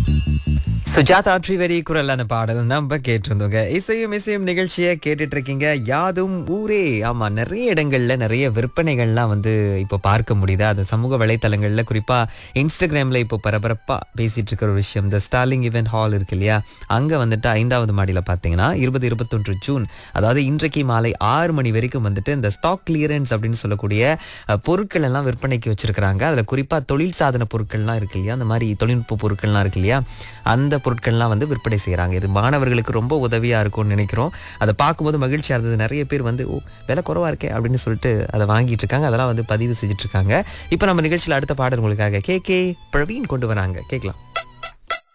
சுஜாதா ட்ரிவரி குரலான பாடல் நம்ம கேட்டிருந்தோங்க இசையும் இசையும் நிகழ்ச்சியை கேட்டுட்டு இருக்கீங்க யாதும் ஊரே ஆமா நிறைய இடங்கள்ல நிறைய விற்பனைகள்லாம் வந்து இப்போ பார்க்க முடியுது அது சமூக வலைத்தளங்கள்ல குறிப்பா இன்ஸ்டாகிராம்ல இப்போ பரபரப்பா பேசிட்டு இருக்கிற ஒரு விஷயம் இந்த ஸ்டார்லிங் இவென்ட் ஹால் இருக்கு இல்லையா அங்க வந்துட்டு ஐந்தாவது மாடியில பாத்தீங்கன்னா இருபது இருபத்தொன்று ஜூன் அதாவது இன்றைக்கு மாலை ஆறு மணி வரைக்கும் வந்துட்டு இந்த ஸ்டாக் கிளியரன்ஸ் அப்படின்னு சொல்லக்கூடிய அஹ், பொருட்கள் எல்லாம் விற்பனைக்கு வச்சிருக்கிறாங்க அதுல குறிப்பா தொழில் சாதன பொருட்கள்லாம் இருக்கு இல்லையா அந்த மாதிரி தொழில்நுட்ப பொருட்கள்லாம் இருக்கு இல்லையா அந்த பொருட்கள்லாம் வந்து விற்பனை செய்கிறாங்க இது மாணவர்களுக்கு ரொம்ப உதவியாக இருக்கும்னு நினைக்கிறோம் அதை பார்க்கும்போது மகிழ்ச்சியாக இருந்தது நிறைய பேர் வந்து ஓ விலை குறவா இருக்கே அப்படின்னு சொல்லிட்டு அதை வாங்கிட்டு இருக்காங்க அதெல்லாம் வந்து பதிவு செஞ்சுட்டு இருக்காங்க இப்போ நம்ம நிகழ்ச்சியில் அடுத்த பாடல் உங்களுக்காக கே கே பிரவீன் கொண்டு வராங்க கேட்கலாம்